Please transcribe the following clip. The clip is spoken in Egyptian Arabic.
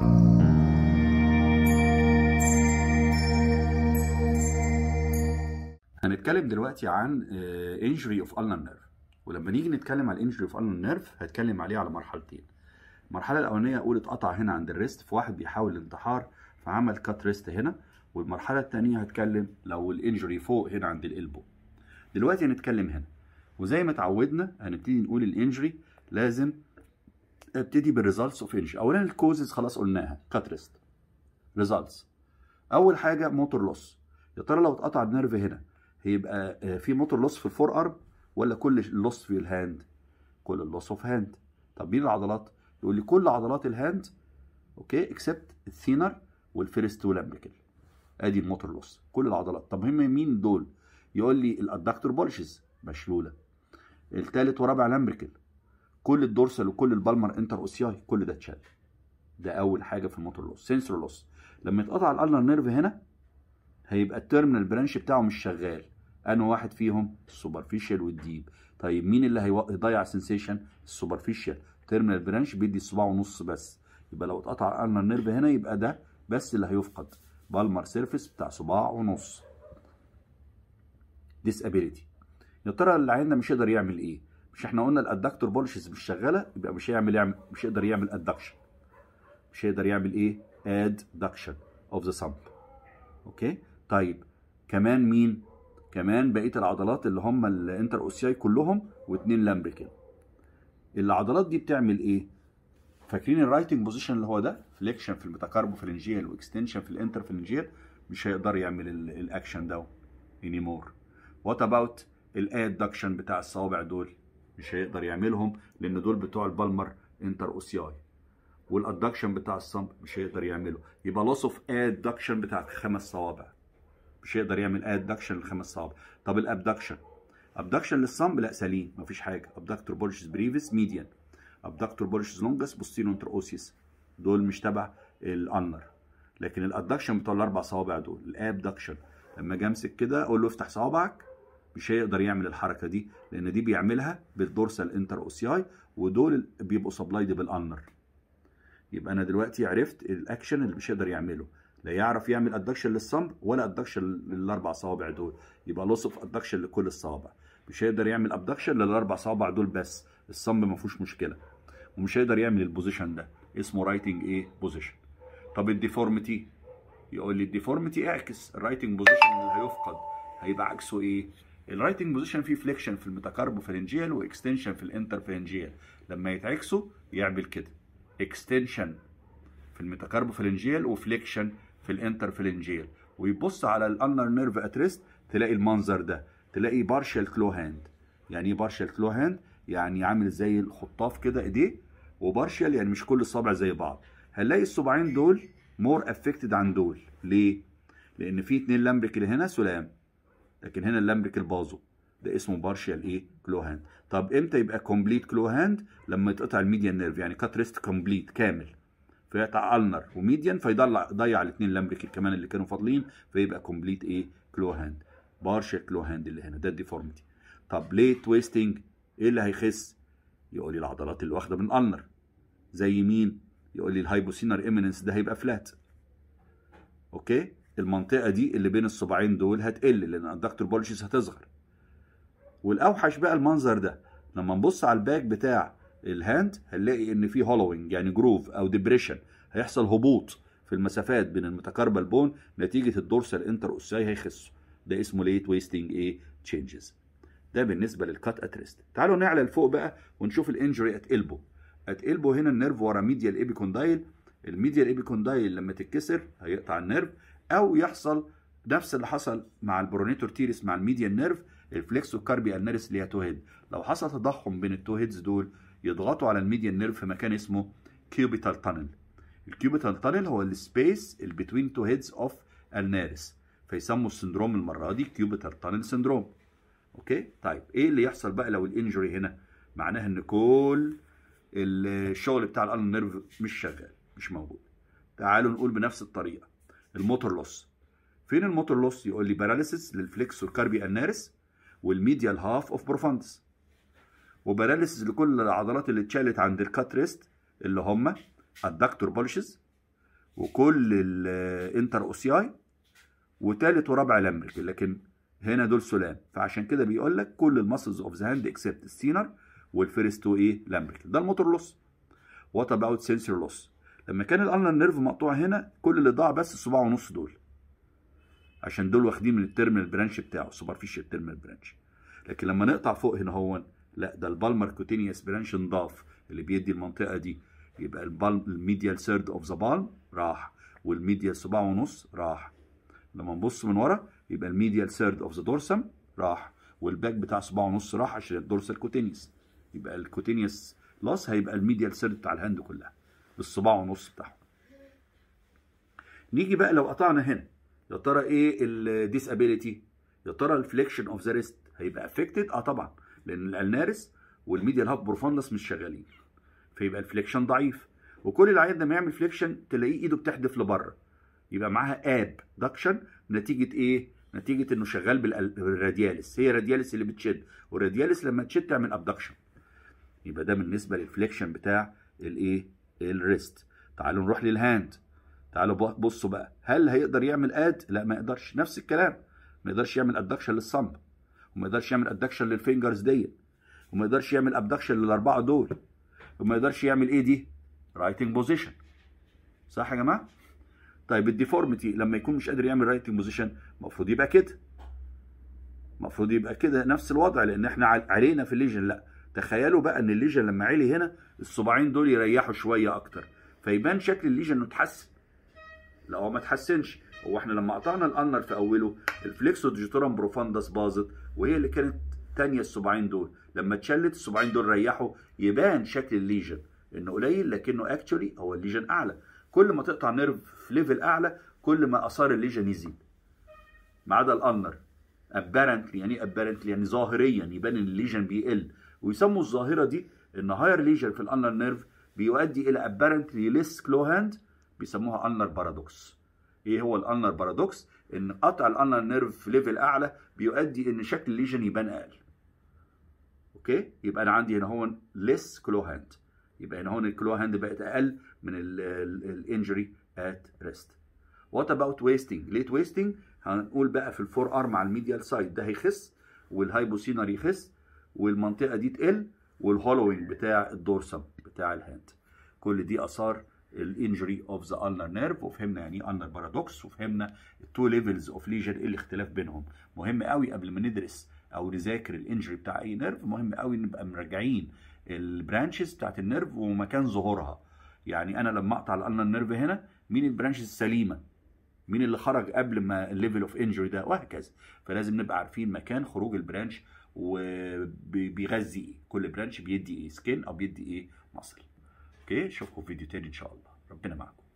هنتكلم دلوقتي عن انجري اوف ulnar نيرف ولما نيجي نتكلم على الانجري اوف ulnar نيرف هتكلم عليه على مرحلتين المرحله الاولانيه اقول اتقطع هنا عند الريست في واحد بيحاول الانتحار فعمل كات ريست هنا والمرحله الثانيه هتكلم لو الانجري فوق هنا عند الالبو دلوقتي هنتكلم هنا وزي ما اتعودنا هنبتدي نقول الانجري لازم ابتدي بالريزلتس اوف انجري اولا الكوزز خلاص قلناها كات ريست ريزلتس اول حاجه موتور لوس يا ترى لو اتقطع النيرف هنا هيبقى في موتور لوس في الفور ارم ولا كل اللوس في الهاند كل اللوس اوف هاند طب مين العضلات يقول لي كل عضلات الهاند اوكي اكسبت الثينر والفيرست والامبريكل ادي الموتور لوس كل العضلات طب هم مين دول يقول لي الادكتور بولشز مشلوله الثالث ورابع الامبريكل كل الدورسال وكل البالمر انتر اوسياي كل ده اتشال ده اول حاجه في الموتور لوس سنسور لوس لما يتقطع الالنر نيرف هنا هيبقى التيرمينال برانش بتاعه مش شغال انا واحد فيهم السوبرفيشال والديب طيب مين اللي هيضيع سنسيشن السوبرفيشال تيرمينال برانش بيدي الصباع ونص بس يبقى لو اتقطع الالنر نيرف هنا يبقى ده بس اللي هيفقد بالمر سيرفيس بتاع صباع ونص ديسابيليتي يا ترى العين ده مش يقدر يعمل ايه مش احنا قلنا الادكتور بولشز مش شغاله يبقى مش هيعمل يعمل مش هيقدر يعمل ادكشن مش هيقدر يعمل ايه ادكشن اوف ذا سامب اوكي طيب كمان مين كمان بقيه العضلات اللي هم الانتر اوسياي كلهم واثنين لامبريكل العضلات دي بتعمل ايه فاكرين الرايتنج بوزيشن اللي هو ده فليكشن في الميتاكاربوفرنجيال واكستنشن في الانترفرنجيال مش هيقدر يعمل الاكشن ده انيمور وات اباوت الادكشن بتاع الصوابع دول مش هيقدر يعملهم لان دول بتوع البالمر انتر اوسياي والادكشن بتاع الصمب مش هيقدر يعمله يبقى لوس اوف ادكشن بتاع الخمس صوابع مش هيقدر يعمل ادكشن للخمس صوابع طب الابدكشن ابدكشن للصمب لا سليم مفيش حاجه ابدكتور بولشز بريفيس ميديان ابدكتور بولشز لونجس بوستيرو انتر اوسيس دول مش تبع الانر لكن الادكشن بتوع الاربع صوابع دول الابدكشن لما اجي امسك كده اقول له افتح صوابعك مش هيقدر يعمل الحركه دي لان دي بيعملها بالدورسال انتر اوسياي ودول بيبقوا سبلايد بالانر يبقى انا دلوقتي عرفت الاكشن اللي مش هيقدر يعمله لا يعرف يعمل ادكشن للصمب ولا ادكشن للاربع صوابع دول يبقى لوس اوف ادكشن لكل الصوابع مش هيقدر يعمل ابدكشن للاربع صوابع دول بس الصمب ما فيهوش مشكله ومش هيقدر يعمل البوزيشن ده اسمه رايتنج ايه بوزيشن طب الديفورميتي يقول لي الديفورميتي اعكس الرايتنج بوزيشن اللي هيفقد هيبقى عكسه ايه الرايتنج بوزيشن فيه فليكشن في الميتاكاربوفرنجيال واكستنشن في الانترفرنجيال لما يتعكسوا يعمل كده اكستنشن في الميتاكاربوفرنجيال وفليكشن في الانترفرنجيال ويبص على الانر نيرف اتريست تلاقي المنظر ده تلاقي بارشال كلو هاند يعني ايه بارشال كلو هاند يعني عامل زي الخطاف كده ايديه وبارشال يعني مش كل الصابع زي بعض هنلاقي الصباعين دول مور افكتد عن دول ليه لان في اتنين لامبريكل هنا سلام لكن هنا اللامبريكل باظوا ده اسمه بارشال ايه كلو هاند طب امتى يبقى كومبليت كلو هاند لما يتقطع الميديان نيرف يعني كات ريست كومبليت كامل فيقطع النر وميديان فيضيع ضيع الاثنين لامبريكل كمان اللي كانوا فاضلين فيبقى كومبليت ايه كلو هاند بارشال كلو هاند اللي هنا ده الديفورميتي طب ليه تويستنج ايه اللي هيخس يقول لي العضلات اللي واخده من النر زي مين يقول لي الهايبوسينر ايميننس ده هيبقى فلات اوكي المنطقه دي اللي بين الصباعين دول هتقل لان الدكتور بولشز هتصغر والاوحش بقى المنظر ده لما نبص على الباك بتاع الهاند هنلاقي ان في هولوينج يعني جروف او ديبريشن هيحصل هبوط في المسافات بين المتكربل بون نتيجه الدورسال انتر اوساي هيخسوا ده اسمه ليت ويستنج ايه تشينجز ده بالنسبه للكات اتريست تعالوا نعلى لفوق بقى ونشوف الانجري ات البو ات البو هنا النيرف ورا ميديال ايبيكوندايل الميديال ايبيكوندايل لما تتكسر هيقطع النيرف او يحصل نفس اللي حصل مع البرونيتور تيريس مع الميديان نيرف الفليكسو كاربي النيرس اللي هي تو هيد لو حصل تضخم بين التو هيدز دول يضغطوا على الميديان نيرف في مكان اسمه كيوبيتال تانل الكيوبيتال تانل هو السبيس اللي بتوين تو هيدز اوف النيرس فيسموا السندروم المره دي كيوبيتال تانل سندروم اوكي طيب ايه اللي يحصل بقى لو الانجري هنا معناها ان كل الشغل بتاع الالن نيرف مش شغال مش موجود تعالوا نقول بنفس الطريقه الموتور لوس فين الموتور لوس يقول لي باراليسيس للفليكسور كاربي النارس والميديال هاف اوف بروفاندس وباراليسيس لكل العضلات اللي اتشالت عند الكات ريست اللي هم الدكتور بولشز وكل الانتر اوسياي وثالث ورابع لامبريكل لكن هنا دول سلام فعشان كده بيقول لك كل المسلز اوف ذا هاند اكسبت السينر والفيرست تو ايه لامبريكل ده الموتور لوس وات اباوت سنسور لوس لما كان الالنر نيرف مقطوع هنا كل اللي ضاع بس الصباع ونص دول عشان دول واخدين من التيرمينال برانش بتاعه السوبرفيشال تيرمينال برانش لكن لما نقطع فوق هنا هو لا ده البالمر كوتينيوس برانش انضاف اللي بيدي المنطقه دي يبقى البالم الميديال سيرد اوف ذا بالم راح والميديال صباع ونص راح لما نبص من ورا يبقى الميديال سيرد اوف ذا دورسم راح والباك بتاع صباع ونص راح عشان الدورسال كوتينيوس يبقى الكوتينيوس لاس هيبقى الميديال سيرد بتاع الهاند كلها بالصباع ونص بتاعهم نيجي بقى لو قطعنا هنا يا ترى ايه الديسابيليتي يا ترى الفليكشن اوف ذا ريست هيبقى افكتد اه طبعا لان الالنارس والميديال هاف بروفاندس مش شغالين فيبقى الفليكشن ضعيف وكل العيان ده ما يعمل فليكشن تلاقيه ايده بتحدف لبره يبقى معاها اب دكشن نتيجه ايه نتيجه انه شغال بالرادياليس هي رادياليس اللي بتشد والرادياليس لما تشد تعمل ابدكشن يبقى ده بالنسبه للفليكشن بتاع الايه الريست تعالوا نروح للهاند تعالوا بصوا بقى هل هيقدر يعمل اد لا ما يقدرش نفس الكلام ما يقدرش يعمل ادكشن للصمب وما يقدرش يعمل ادكشن للفينجرز ديت وما يقدرش يعمل ابدكشن للاربعه دول وما يقدرش يعمل ايه دي رايتنج بوزيشن صح يا جماعه طيب الديفورميتي لما يكون مش قادر يعمل رايتنج بوزيشن المفروض يبقى كده المفروض يبقى كده نفس الوضع لان احنا علينا في الليجن لا تخيلوا بقى ان الليجن لما علي هنا الصباعين دول يريحوا شويه اكتر فيبان شكل الليجن انه اتحسن لا هو ما اتحسنش هو احنا لما قطعنا الانر في اوله الفليكسو ديجيتورم بروفاندس باظت وهي اللي كانت تانية الصباعين دول لما اتشلت الصباعين دول ريحوا يبان شكل الليجن انه قليل لكنه اكشولي هو الليجن اعلى كل ما تقطع نيرف في ليفل اعلى كل ما اثار الليجن يزيد ما عدا الانر ابارنتلي يعني ابارنتلي يعني ظاهريا يبان ان الليجن بيقل ويسموا الظاهره دي ان هاير ليجن في الانر نيرف بيؤدي الى ابارنتلي ليس كلو هاند بيسموها انر بارادوكس ايه هو الانر بارادوكس ان قطع الانر نيرف في ليفل اعلى بيؤدي ان شكل الليجن يبان اقل اوكي يبقى انا عندي هنا هو ليس كلو هاند يبقى هنا هون الكلو هاند بقت اقل من الانجري ات ريست وات اباوت ويستنج ليت ويستنج هنقول بقى في الفور ارم على الميديال سايد ده هيخس والهايبوسينر يخس والمنطقه دي تقل والهولوينج بتاع الدورسم بتاع الهاند كل دي اثار الانجري اوف ذا ulnar نيرف وفهمنا يعني ايه ulnar بارادوكس وفهمنا التو ليفلز اوف ليجن ايه الاختلاف بينهم مهم قوي قبل ما ندرس او نذاكر الانجري بتاع اي نيرف مهم قوي نبقى مراجعين البرانشز بتاعت النيرف ومكان ظهورها يعني انا لما اقطع الالنر نيرف هنا مين البرانشز السليمه مين اللي خرج قبل ما الليفل اوف انجري ده وهكذا فلازم نبقى عارفين مكان خروج البرانش وبيغذي ايه كل برانش بيدي ايه سكين او بيدي ايه مصل اوكي اشوفكم في فيديو تاني ان شاء الله ربنا معكم